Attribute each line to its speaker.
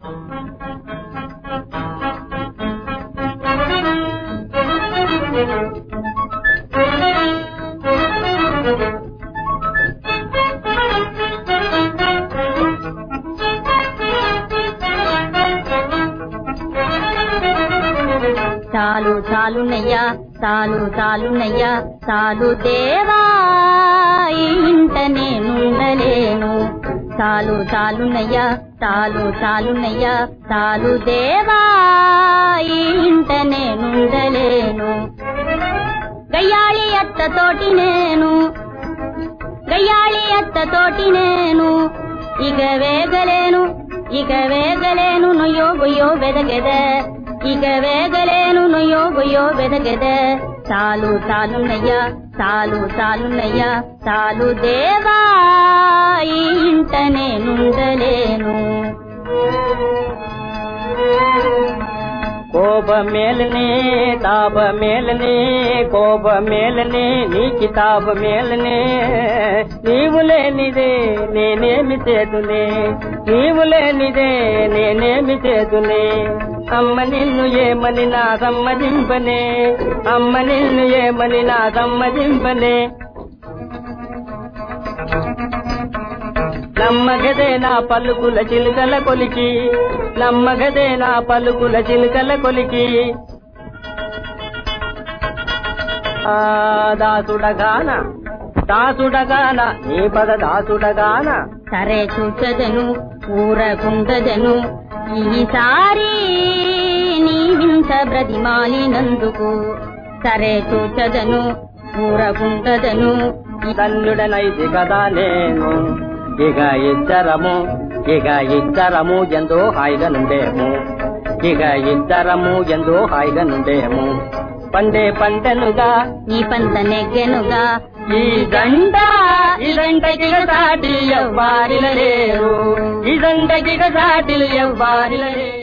Speaker 1: చాలు చాలునయ్యా చాలు చాలునయ్యా చాలు దేవా ఈ ఇంట నేనుండలేను చాలు చాలునయ్యా చాలు చాలునయ్యా చాలు దేవా ఈ ఇంట నేనుండలేను గయ్యాళి అత్తతోటి నేను గయ్యాళి అత్తతోటి నేను ఇక వేగలేను ఇక వేగలేను నుయ్యో గుయ్యో వెదగెదే ఇక వేగలేను నుయ్యో గుయ్యో వెదగెదే చాలు చాలునయ్యా చాలు చాలునయ్యా చాలు దేవా ఈ ఇంట నేనుండలేను
Speaker 2: కోప మేలనే తాప మేలనే కోప మేలనే నీ కితాబ మేలనే నీవు లేనిదే నేనేమి చేతులే నీవు లేనిదే నేనేమి చేతులే అమ్మ నిన్ను ఏమని నా సమ్మదింపనే అమ్మ నిన్ను ఏమని నా సమ్మదింపనే నమ్మగదే నా పలుకుల చిలుకల కొలికి నమ్మగదే నా పలుకుల చిలుకల కొలికి ఆ దాసుడగాన దాసుడగాన నీ పద దాసుడగాన
Speaker 1: సరే చూచదను ఊరకుండదను ఈసారి నీ వింత బ్రతిమాలినందుకు సరే చూచదను ఊరకుండదను
Speaker 2: ధన్యుడనైతి కదా నేను ఇక ఇద్దరము ఇక ఇద్దరము ఎంతో హాయిగా నుండేము ఇక ఇద్దరము ఎంతో హాయిగా నుండేము పండే పంటనుగా
Speaker 1: నీ పంత నెగ్గెనుగా
Speaker 2: ఈ దండ ఈ దండకి సాటి ఎవ్వారిల లేరు ఈ దండకి సాటి ఎవ్వారిల లేరు